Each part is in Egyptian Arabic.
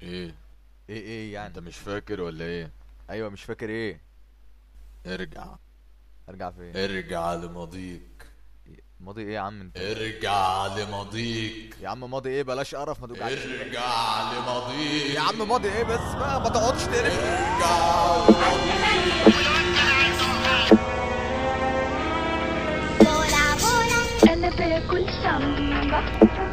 ايه ايه ايه يعني انت مش فاكر ولا ايه ايوه مش فاكر ايه ارجع ارجع فين ارجع لماضيك ماضي ايه يا عم انت ارجع لماضيك يا عم ماضي ايه بلاش قرف ما توجعش ارجع لماضيك يا عم ماضي ايه بس بقى ما تقعدش تقرف ارجع لماضيك بولا بولا انا باكل سمبا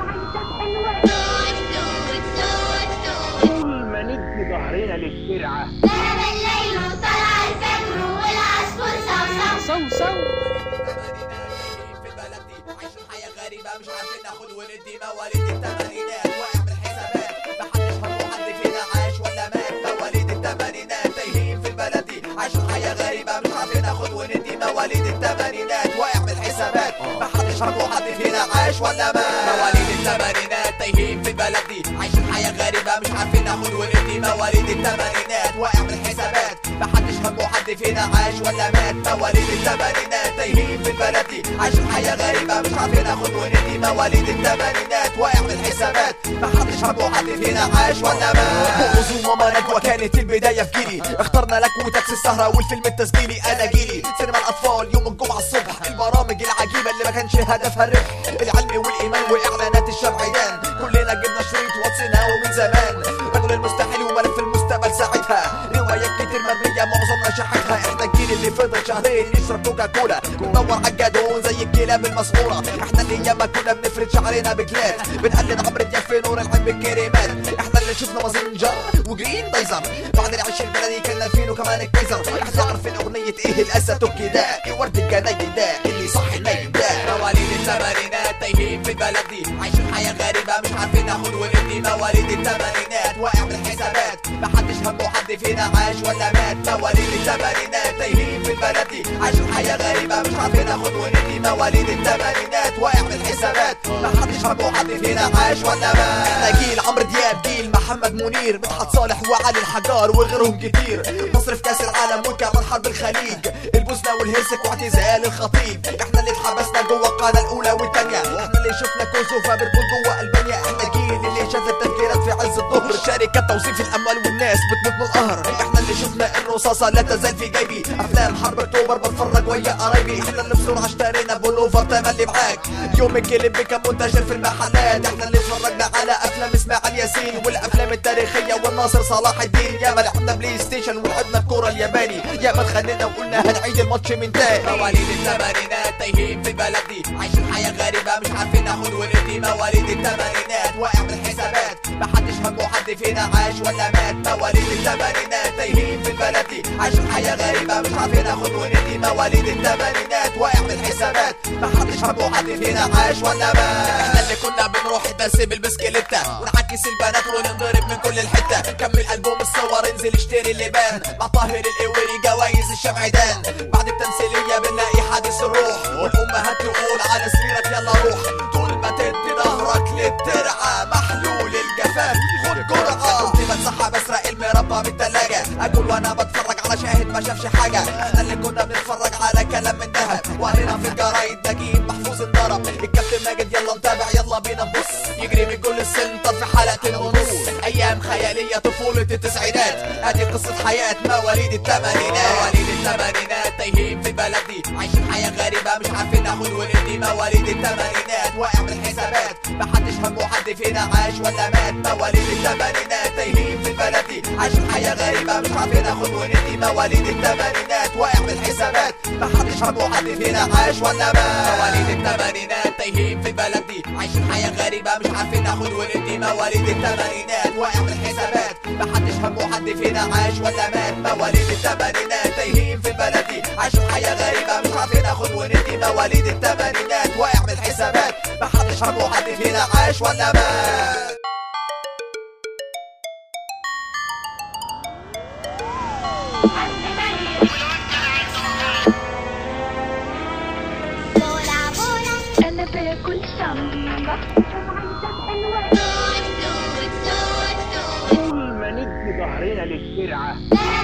طول ما ندي ظهرنا للترعه ذهب الليل وطلع الفجر والعصفور صوصو صو صو في بلدي عايشين حياة غريبة مش عارفين ناخد وندي مواليد التمانينات واقع من الحسابات محدش فاهم حد فينا عاش ولا مات مواليد التمانينات تايهين في بلدي عايشين حياة غريبة مش عارفين ناخد وندي مواليد التمانينات واقع من الحسابات محدش فاهم حد فينا عاش ولا مات مواليد التمانينات تايهين في بلدي عايشين حياة غريبة مش عارفين ناخد وندي مواليد التمانينات واقع من الحسابات محدش فاهم حد فينا عاش ولا مات مواليد التمانينات تايهين في بلدي عايشين حياة غريبة مش عارفين ناخد وندي مواليد التمانينات واقع من الحسابات محدش فاهم حد فينا عاش ولا مات بوظوا ماما نجوى كانت البداية في جيلي اخترنا لك وتاكسي السهرة والفيلم التسجيلي انا جيلي سينما الاطفال يوم الجمعة الصبح البرامج العجيبة اللي ما كانش هدفها الربح العلم والايمان واعلانات الشرعيان كلنا جبنا شريط واتسناه من زمان رجل المستحيل وملف المستقبل ساعتها روايات كتير مرمية معظمنا شحتها احنا الجيل اللي فضل شهرين يشرب كوكا كولا بندور على الجدعون زي الكلاب المسعورة احنا اللي ياما كنا بنفرد شعرنا بكلاب بنقلد عمرو دياب في نور العين بالكريمات احنا اللي شفنا مازنجر وجرين دايزر بعد العيش البلدي كان فين وكمان الكيزر احنا عارفين اغنية ايه الاسد ده ورد الجناين ده اللي صح النايم ده مواليد الثمانينات تايهين في بلدي عايشين حياة غريبة مش عارفين ناخد وندي مواليد الثمانينات واقع من الحسابات محدش همه حد فينا عاش ولا مات مواليد الثمانينات تايهين في بلدي عايشين حياة غريبة مش عارفين ناخد وندي مواليد الثمانينات واقع من الحسابات محدش همه حد فينا عاش ولا مات احنا جيل عمرو دياب جيل محمد منير مدحت صالح وعلي الحجار وغيرهم كتير مصر في كاس العالم وكمان حرب الخليج البوسنة والهرسك واعتزال الخطيب احنا اللي اتحبسنا جوه القناة الاولى والثانية احنا اللي شفنا كوسوفا بتموت جوه البانيا احنا الجيل اللي شاف التفجيرات في عز الظهر شركة توصيف الاموال والناس بتموت من القهر احنا اللي شفنا الرصاصة لا تزال في جيبي افلام حرب اكتوبر بتفرج ويا قرايبي احنا اللي بسرعة اشترينا بولوفر تملي معاك يوم الكليب كان منتشر في المحلات احنا اللي اتفرجنا على افلام اسماعيل ياسين والافلام التاريخية والناصر صلاح الدين يا ما لعبنا بلاي ستيشن ولعبنا الكورة الياباني يا ما اتخانقنا وقلنا هنعيد الماتش من تاني مواليد الثمانينات تايهين في بلدي عايشين حياة غريبة مش عارفين ناخد وندي مواليد الثمانينات واقع من الحسابات محدش همه حد فينا عاش ولا مات مواليد الثمانينات تايهين في بلدي عايشين حياة غريبة مش عارفين ناخد وندي مواليد الثمانينات واقع من الحسابات محدش همه حد فينا عاش ولا مات احنا اللي كنا بنروح الدرس بالبسكليتة ونعكس البنات وننضرب من كل الحتة كمل ألبوم الصور انزل اشتري اللبان مع طاهر القويري جوايز الشمعدان بعد التمثيلية بنلاقي حادث الروح والأمهات تقول على سريرك يلا روح طول ما تدي ظهرك للترعة محلول الجفاف خد جرعة كنت بتسحب اسرق المربى بالتلاجة اكل وانا بتفرج على شاهد ما شافش حاجة احنا اللي كنا بنتفرج على كلام من ذهب وقرينا في الجرايد نجيب محفوظ الضرب الكابتن ماجد يلا نتابع يلا بينا نبص يجري من كل السنتر في حلقتين ونص ايام خيالية طفولة التسعينات ادي قصة حياة مواليد الثمانينات مواليد الثمانينات تايهين في بلدي عايشين حياة غريبة مش عارفين ناخد وندي مواليد الثمانينات واقع من الحسابات محدش همه حد فينا عاش ولا مات مواليد الثمانينات تايهين في بلدي عايشين حياة غريبة مش عارفين ناخد وندي مواليد الثمانينات واقع من الحسابات محدش همه حد فينا عاش ولا مات مواليد الثمانينات تايهين في بلدي عايشين حياة غريبة مش عارفين ناخد وندي مواليد الثمانينات واقع من الحسابات محدش همه حد فينا عاش ولا مات مواليد الثمانينات تايهين في بلدي عايشين حياة غريبة مش عارفين ناخد وندي مواليد الثمانينات واقع من الحسابات محدش همه حد فينا عاش ولا مات بولا بولا انا باكل سمبا توت توت توت توت طول ما ندي ظهرنا للترعه ذهب